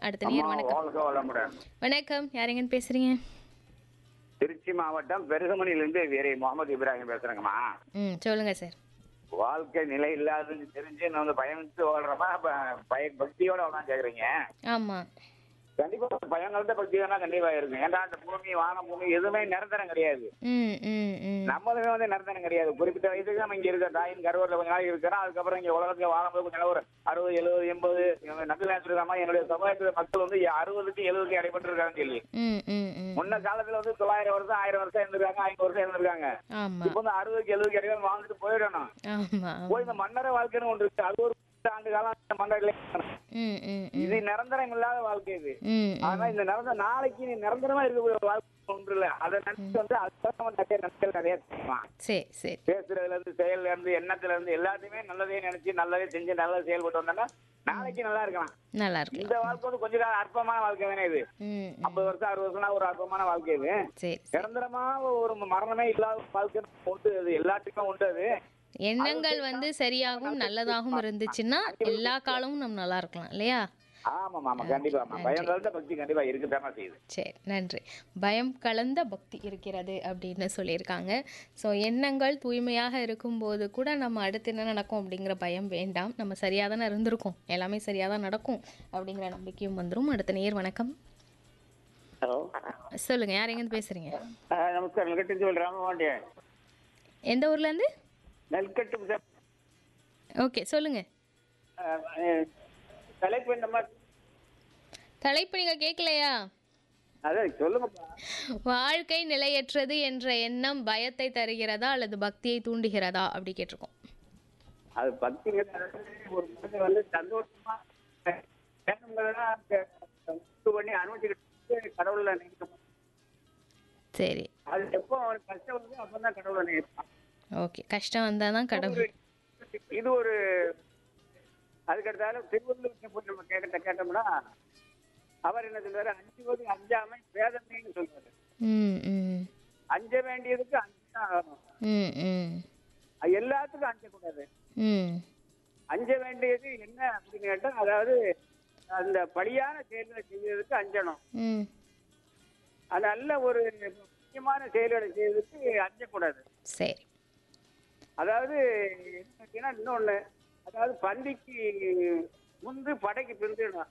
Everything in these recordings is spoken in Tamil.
அடுத்த நேர் அம்மா வணக்கம் வாழ்க வளமுடன் வணக்கம் யாரெங்கன்னு பேசுறீங்க திருச்சி மாவட்டம் பெருகமணியிலிருந்து வீரை முகமது இப்ராஹிம் பேசுறேங்கம்மா ம் சொல்லுங்க சார் வாழ்க்கை நிலை இல்லாததுன்னு தெரிஞ்சு நான் வந்து பயந்து ஓடுறமா பய பக்தியோட தான் கேக்குறீங்க ஆமா கண்டிப்பா பயங்கள்ட்ட பக்தி வேணா கண்டிப்பா இருக்கும் ஏன்டா அந்த பூமி வான பூமி எதுவுமே நிரந்தரம் கிடையாது ம் ம் ம் நம்மளுமே வந்து நிரந்தரம் கிடையாது குறிப்பிட்ட வயசுக்கு நம்ம இங்க இருக்க தாயின் கருவூர்ல கொஞ்ச நாளைக்கு இருக்கிறோம் அதுக்கப்புறம் இங்க உலகத்துல வாழும்போது கொஞ்ச நாள் ஒரு அறுபது எழுபது எண்பது நக்கு நேரத்துக்கு என்னுடைய சமுதாயத்துல மக்கள் வந்து அறுபதுக்கு எழுபதுக்கு இடைப்பட்டு இருக்காங்கன்னு சொல்லி ம் ம் ம் முன்ன காலத்துல வந்து தொள்ளாயிரம் வருஷம் ஆயிரம் வருஷம் இருந்திருக்காங்க ஐநூறு வருஷம் இருந்திருக்காங்க ஆமா இப்ப வந்து அறுபதுக்கு எழுபதுக்கு இடையில வாழ்ந்துட்டு போயிடணும் ஆமா போய் இந்த மன்னர வாழ்க்கைன்னு ஒன்று இருக்கு அது ஒரு ஆண்டு காலம் அந்த மன்னரில் ம் ம் ம் இது நிரந்தரம் இல்லாத வாழ்க்கை இது ம் ஆனா இந்த நிரந்தர நாளைக்கு நீ நிரந்தரமா இருக்கக்கூடிய ஒரு வாழ்க்கை ஒன்று இல்ல அதை நினைச்சு வந்து அதுதான் நம்ம நிறைய நன்மைகள் நிறைய செய்யலாம் சரி சரி பேசுறதுல இருந்து செயல்ல இருந்து எண்ணத்துல இருந்து எல்லாத்தையுமே நல்லதே நினைச்சு நல்லதே செஞ்சு நல்லதே செயல்பட்டு வந்தோம்னா நாளைக்கு நல்லா இருக்கலாம் நல்லா இருக்கு இந்த வாழ்க்கை வந்து கொஞ்ச காலம் அற்பமான வாழ்க்கை தானே இது ம் ம். ஐம்பது வருஷம் அறுபது வருஷம் ஒரு அற்பமான வாழ்க்கை இது சரி சரி நிரந்தரமா ஒரு மரணமே இல்லாத வாழ்க்கை உண்டு அது எல்லாத்துக்குமே உண்டு அது எண்ணங்கள் வந்து சரியாகவும் நல்லதாகவும் இருந்துச்சுன்னா எல்லா காலமும் நம்ம நல்லா இருக்கலாம் இல்லையா ஆமாம் ஆமா கண்டிப்பா ஆமா பயம் கலந்த பக்தி கண்டிப்பா இருக்குதாமா செய்யுது சரி நன்றி பயம் கலந்த பக்தி இருக்கிறது அப்படின்னு சொல்லியிருக்காங்க ஸோ எண்ணங்கள் தூய்மையாக இருக்கும்போது கூட நம்ம அடுத்து என்ன நடக்கும் அப்படிங்கிற பயம் வேண்டாம் நம்ம சரியாக தானே இருந்திருக்கோம் எல்லாமே சரியாக தான் நடக்கும் அப்படிங்கிற நம்பிக்கையும் வந்துடும் அடுத்த நேர் வணக்கம் ஹலோ சொல்லுங்கள் யார் எங்கேருந்து பேசுகிறீங்க நமஸ்காரம் நெல்கட்டு சொல்லி ராமபாண்டியன் எந்த ஊர்லேருந்து நெல்கட்டு சார் ஓகே சொல்லுங்கள் தலைப்பு இந்த மாதிரி தலைப்பு நீங்கள் கேட்கலையா அதான் சொல்லுங்கப்பா வாழ்க்கை நிலையற்றது என்ற எண்ணம் பயத்தை தருகிறதா அல்லது பக்தியை தூண்டுகிறதா அப்படி கேட்டிருக்கோம் அது பக்திங்கிறது அதாவது ஒரு மனிதன் வந்து சந்தோஷமா வேணுங்கிறதெல்லாம் இது பண்ணி அனுமதிக்கிட்டு கடவுளை நினைக்கணும் சரி அது எப்போ அவனுக்கு கஷ்டம் வருதோ அப்பதான் கடவுளை நினைப்பான் ஓகே கஷ்டம் வந்தால் தான் கடவுள் இது ஒரு அதுக்கடுத்தால திருவள்ளுவர் போய் நம்ம கேட்ட கேட்டோம்னா அவர் என்ன சொல்றாரு அஞ்சுவது அஞ்சாமை வேதனைன்னு சொல்றாரு ம் ம் அஞ்ச வேண்டியதுக்கு அஞ்சுதான் ஆகணும் ம் ம் அது எல்லாத்துக்கும் அஞ்சக்கூடாது ம் அஞ்ச வேண்டியது என்ன அப்படின்னு கேட்டா அதாவது அந்த பலியான செயல்களை செய்யறதுக்கு அஞ்சணும் ம் அது நல்ல ஒரு முக்கியமான செயல்களை செய்யறதுக்கு அஞ்சக்கூடாது சரி அதாவது என்ன கேட்டீங்கன்னா இன்னொன்னு அதாவது பந்திக்கு முந்து படைக்கு பிரிந்துடணும்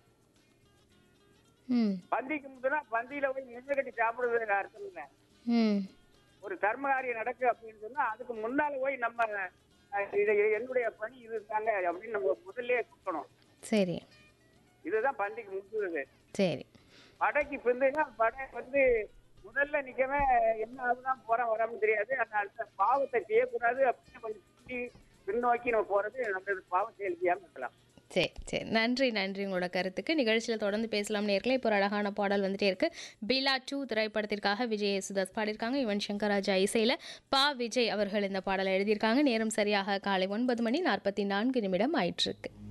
ம் பந்திக்கு முந்துனா பந்தியில போய் நின்று கட்டி சாப்பிடுறது அர்த்தம் இல்லை ம் ஒரு தர்ம காரியம் நடக்கு அப்படின்னு சொன்னா அதுக்கு முன்னால போய் நம்ம அஹ், இது என்னுடைய பணி இது தாங்க அப்படின்னு நம்ம முதல்ல கொடுக்கணும் சரி இதுதான் பந்திக்கு முந்துறது சரி படைக்கு பிந்துனா படை வந்து முதல்ல நிக்கவே என்ன ஆகுதான் போறோம் வராமன்னு தெரியாது அந்த அடுத்த பாவத்தை செய்யக்கூடாது அப்படின்னு கொஞ்சம் பிந்தி பின்னோக்கி நம்ம போறது நம்ம பாவம் செயல் செய்யாம இருக்கலாம் சரி சரி நன்றி நன்றி உங்களோட கருத்துக்கு நிகழ்ச்சியில் தொடர்ந்து பேசலாம் நேர்களே இப்போ ஒரு அழகான பாடல் வந்துட்டே இருக்கு பிலா டூ திரைப்படத்திற்காக விஜய் யேசுதாஸ் பாடியிருக்காங்க யுவன் சங்கர் ராஜா இசையில் பா விஜய் அவர்கள் இந்த பாடலை எழுதியிருக்காங்க நேரம் சரியாக காலை ஒன்பது மணி நாற்பத்தி நான்கு நிமிடம் ஆயிட்டிருக்கு